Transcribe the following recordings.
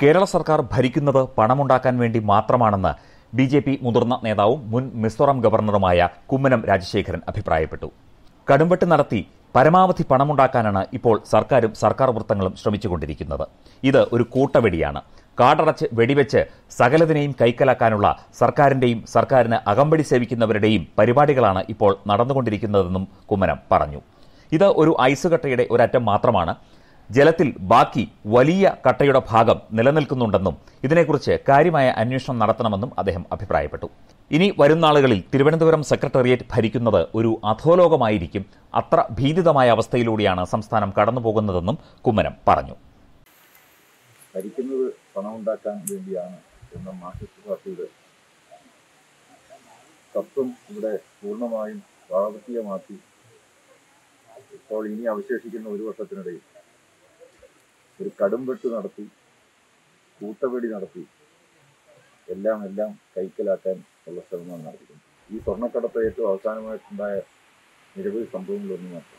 കേരള സർക്കാർ ഭരിക്കുന്നത് പണമുണ്ടാക്കാൻ വേണ്ടി മാത്രമാണെന്ന് ബി ജെ പി മുതിർന്ന നേതാവും മുൻ മിസോറാം ഗവർണറുമായ കുമ്മനം രാജശേഖരൻ അഭിപ്രായപ്പെട്ടു കടുംവെട്ട് നടത്തി പരമാവധി പണമുണ്ടാക്കാനാണ് ഇപ്പോൾ സർക്കാരും സർക്കാർ വൃത്തങ്ങളും ശ്രമിച്ചുകൊണ്ടിരിക്കുന്നത് ഇത് ഒരു കൂട്ടവെടിയാണ് കാടടച്ച് വെടിവെച്ച് സകലതിനെയും കൈക്കലാക്കാനുള്ള സർക്കാരിന്റെയും സർക്കാരിന് അകമ്പടി സേവിക്കുന്നവരുടെയും പരിപാടികളാണ് ഇപ്പോൾ നടന്നുകൊണ്ടിരിക്കുന്നതെന്നും കുമ്മനം പറഞ്ഞു ഇത് ഒരു ഐസ് കട്ടയുടെ ഒരറ്റം മാത്രമാണ് ജലത്തിൽ ബാക്കി വലിയ കട്ടയുടെ ഭാഗം നിലനിൽക്കുന്നുണ്ടെന്നും ഇതിനെക്കുറിച്ച് കാര്യമായ അന്വേഷണം നടത്തണമെന്നും അദ്ദേഹം അഭിപ്രായപ്പെട്ടു ഇനി വരും നാളുകളിൽ തിരുവനന്തപുരം സെക്രട്ടേറിയറ്റ് ഭരിക്കുന്നത് ഒരു അധോലോകമായിരിക്കും അത്ര ഭീതിതമായ അവസ്ഥയിലൂടെയാണ് സംസ്ഥാനം കടന്നുപോകുന്നതെന്നും കുമ്മനം പറഞ്ഞു ഭരിക്കുന്നത് പണമുണ്ടാക്കാൻ വേണ്ടിയാണ് എന്ന മാർക്സിസ്റ്റ് പാർട്ടിയുടെ തത്വം ഇവിടെ പൂർണ്ണമായും പ്രാവർത്തികമാക്കി ഇപ്പോൾ ഇനി അവശേഷിക്കുന്ന ഒരു വർഷത്തിനിടയിൽ ഒരു കടുംവെട്ട് നടത്തി കൂട്ടവെടി നടത്തി എല്ലാം എല്ലാം കൈക്കലാക്കാൻ ഉള്ള ശ്രമങ്ങൾ നടത്തിയിട്ടുണ്ട് ഈ സ്വർണ്ണക്കടത്ത് ഏറ്റവും അവസാനമായിട്ടുണ്ടായ നിരവധി സംഭവങ്ങളൊന്നും മാത്രം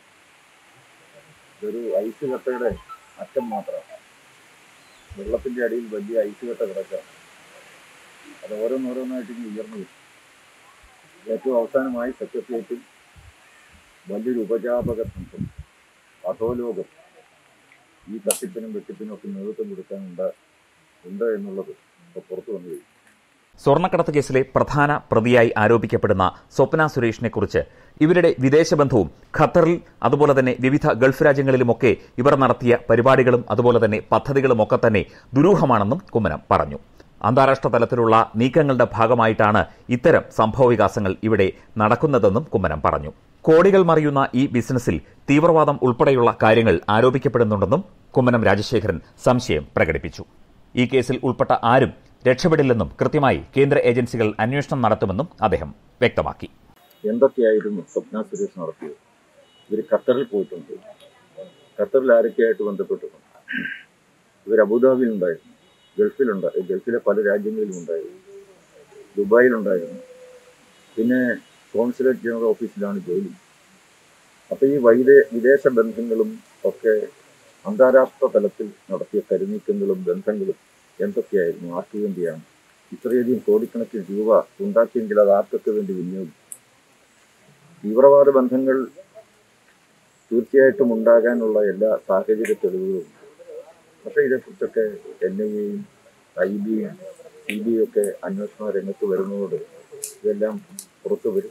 ഇതൊരു ഐസ് കട്ടയുടെ അറ്റം മാത്രമാണ് വെള്ളത്തിന്റെ അടിയിൽ വലിയ ഐസ് കട്ട കിടക്കുക അത് ഓരോന്നോരോന്നായിട്ട് ഇങ്ങനെ ഉയർന്നു വരും ഏറ്റവും അവസാനമായി സെക്രട്ടേറിയറ്റിൽ വലിയൊരു ഉപജാപക സംഘം അധോലോകം ഈ തട്ടിപ്പിനും വെട്ടിപ്പിനും ഒക്കെ നേതൃത്വം കൊടുക്കാനുണ്ട് ഉണ്ട് എന്നുള്ളത് ഇപ്പൊ പുറത്തു വന്നു കഴിഞ്ഞു സ്വർണ്ണക്കടത്ത് കേസിലെ പ്രധാന പ്രതിയായി ആരോപിക്കപ്പെടുന്ന സ്വപ്ന സുരേഷിനെ കുറിച്ച് ഇവരുടെ വിദേശബന്ധവും ഖത്തറിൽ അതുപോലെ തന്നെ വിവിധ ഗൾഫ് രാജ്യങ്ങളിലുമൊക്കെ ഇവർ നടത്തിയ പരിപാടികളും അതുപോലെ തന്നെ പദ്ധതികളും ഒക്കെ തന്നെ ദുരൂഹമാണെന്നും കുമ്മനം പറഞ്ഞു അന്താരാഷ്ട്ര തലത്തിലുള്ള നീക്കങ്ങളുടെ ഭാഗമായിട്ടാണ് ഇത്തരം സംഭവവികാസങ്ങൾ ഇവിടെ നടക്കുന്നതെന്നും കുമ്മനം പറഞ്ഞു കോടികൾ മറിയുന്ന ഈ ബിസിനസ്സിൽ തീവ്രവാദം ഉൾപ്പെടെയുള്ള കാര്യങ്ങൾ ആരോപിക്കപ്പെടുന്നുണ്ടെന്നും കുമ്മനം രാജശേഖരൻ സംശയം പ്രകടിപ്പിച്ചു ഈ കേസിൽ ഉൾപ്പെട്ട ആരും രക്ഷപ്പെടില്ലെന്നും കൃത്യമായി കേന്ദ്ര ഏജൻസികൾ അന്വേഷണം നടത്തുമെന്നും അദ്ദേഹം വ്യക്തമാക്കി എന്തൊക്കെയായിരുന്നു സ്വപ്ന സുരേഷ് നടത്തിയത് ഇവർ ഖത്തറിൽ പോയിട്ടുണ്ട് ഖത്തറിൽ ആരൊക്കെയായിട്ട് ബന്ധപ്പെട്ടിട്ടുണ്ട് ഇവർ അബുദാബിയിലുണ്ടായിരുന്നു ഗൾഫിലുണ്ട് ഗൾഫിലെ പല രാജ്യങ്ങളിലും ഉണ്ടായിരുന്നു ദുബായിലുണ്ടായിരുന്നു പിന്നെ കോൺസുലേറ്റ് ജനറൽ ഓഫീസിലാണ് ജോലി അപ്പൊ ഈ വൈദേ വിദേശ ബന്ധങ്ങളും ഒക്കെ അന്താരാഷ്ട്ര തലത്തിൽ നടത്തിയ കരുനീക്കങ്ങളും ബന്ധങ്ങളും എന്തൊക്കെയായിരുന്നു ആർക്കു വേണ്ടിയാണ് ഇത്രയധികം കോടിക്കണക്കിന് രൂപ ഉണ്ടാക്കിയെങ്കിൽ അത് ആർക്കൊക്കെ വേണ്ടി വിനിയോഗിക്കും തീവ്രവാദ ബന്ധങ്ങൾ തീർച്ചയായിട്ടും ഉണ്ടാകാനുള്ള എല്ലാ സാഹചര്യ തെളിവുകളും ഉണ്ട് പക്ഷെ ഇതേക്കുറിച്ചൊക്കെ എൻ ഐ എയും ഐ ബിയും സി ബി ഒക്കെ അന്വേഷണ രംഗത്ത് വരുന്നതോട് ഇതെല്ലാം പുറത്തു വരും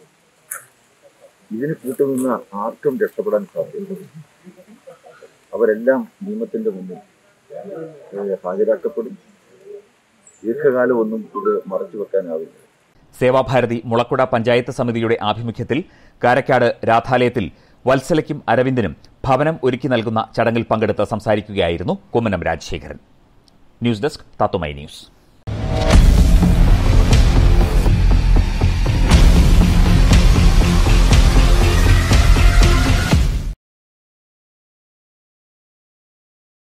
ഇതിന് കൂട്ടുനിന്ന ആർക്കും രക്ഷപ്പെടാൻ സാധ്യതയില്ല അവരെല്ലാം നിയമത്തിന്റെ മുന്നിൽ ഏഹ്, ഹാജരാക്കപ്പെടും ദീർഘകാലം ഒന്നും ഇത് മറച്ചു വെക്കാനാവില്ല സേവാഭാരതി മുളക്കുട പഞ്ചായത്ത് സമിതിയുടെ ആഭിമുഖ്യത്തിൽ കാരക്കാട് രാധാലയത്തിൽ വത്സലയ്ക്കും അരവിന്ദനും ഭവനം ഒരുക്കി നൽകുന്ന ചടങ്ങിൽ പങ്കെടുത്ത് സംസാരിക്കുകയായിരുന്നു കുമ്മനം രാജശേഖരൻ ന്യൂസ് ഡെസ്ക് തത്തുമൈ ന്യൂസ്